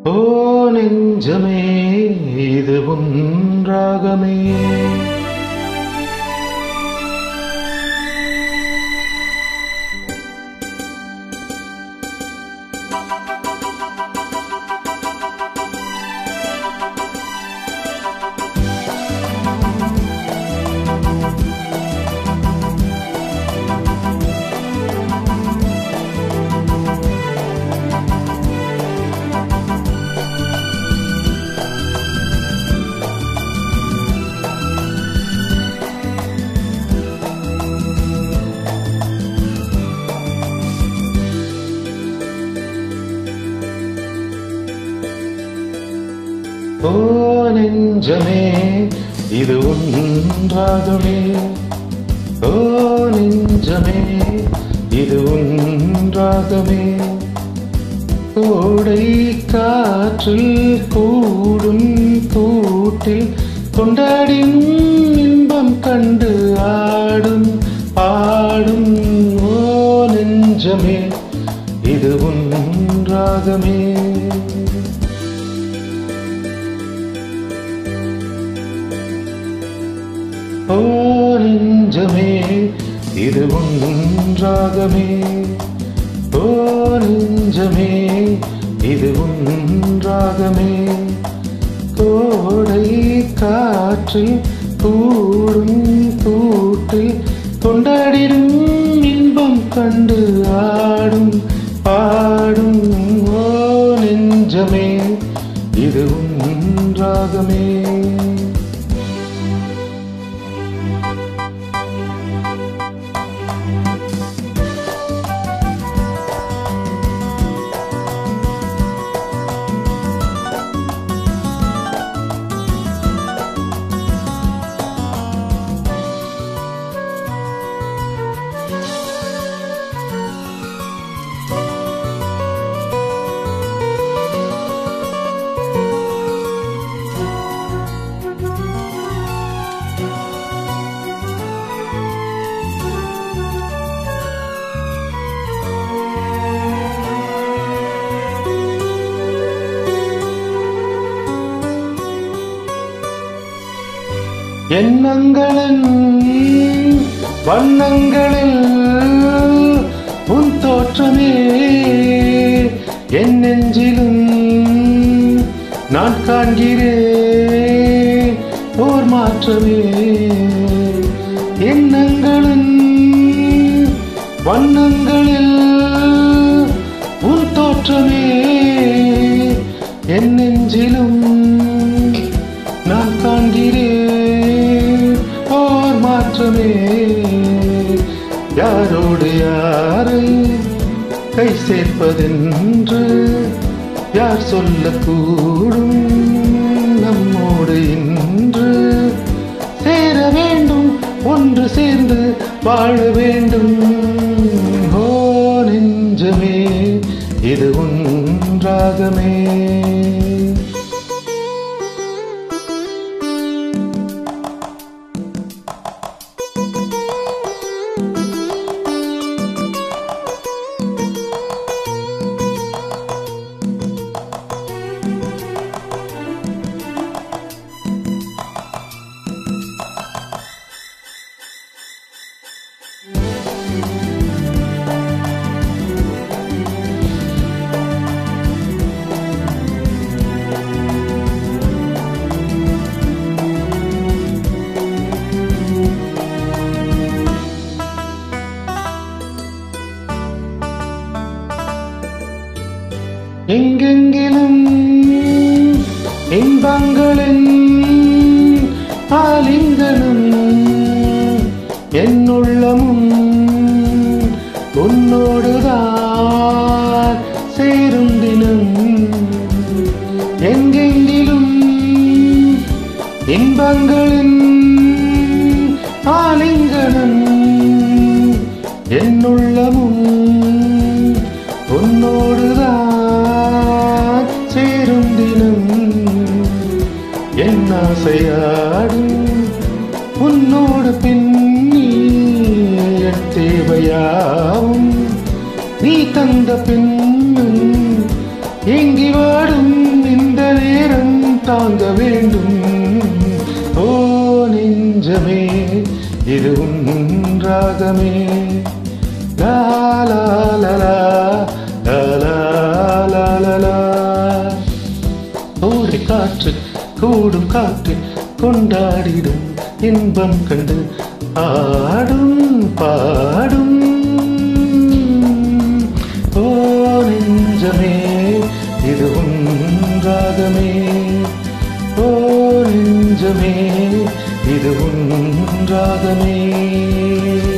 ஓ நெஞ்சமே இது ஒன்றாகமே ஓ நெஞ்சமே இது ஒன்றாகமே ஓ நெஞ்சமே இது ஒன்றாகமே கோடை காற்றில் கூடும் கூட்டில் கொண்டாடின் இன்பம் கண்டு ஆடும் ஆடும் ஓ நெஞ்சமே இது ஒன்றாகமே ஓ நெஞ்சமே இது ஒன்றாகமே ஓ நெஞ்சமே இது ஒன்றாகமே கோடை காற்றில் கூடும் கூட்டில் கொண்டாடிடும் இன்பம் கண்டு ஆடும் பாடும் ஓ நெஞ்சமே இது ஒன்றாகமே எண்ணங்களின் வண்ணங்களில் உன் தோற்றமே என் நெஞ்சிலும் நான் காண்கிறேன் ஓர் மாற்றமே எண்ணங்களின் வண்ணங்களில் உன் தோற்றமே என் நெஞ்சிலும் நான் காண்கிறேன் ஓர் மாற்றமே யாரோடு யாரை கை சேர்ப்பதென்று யார் சொல்லக்கூடும் நம்மோடு இன்று சேர வேண்டும் ஒன்று சேர்ந்து வாழ வேண்டும் ஓ நெஞ்சமே இது ஒன்றாகமே எங்கெங்கிலும் இன்பங்களின் ஆலிங்கனும் என்னுள்ளமும் உன்னோடுதான் சேரும் தினம் எங்கெங்கிலும் இன்பங்களின் ஆலிங்கனம் என்னுள்ளமும் உன்னோடுதான் சேரும் தினம் என் ஆசையாடும் உன்னோடு பின்னி என் தேவையாவும் நீ தந்த பின்னும் ஏங்கி வாடும் தாங்க வேண்டும் ஓ நெஞ்சமே இது உன் ராகமே லா லா லா லா லா லா லா லா லா ஓடி காற்று கூடும் காற்று கொண்டாடிடும் இன்பம் கண்டு ஆடும் பாடும் ஓ நெஞ்சமே இது உன்றாகமே ஓ நெஞ்சமே இது உன்றாகமே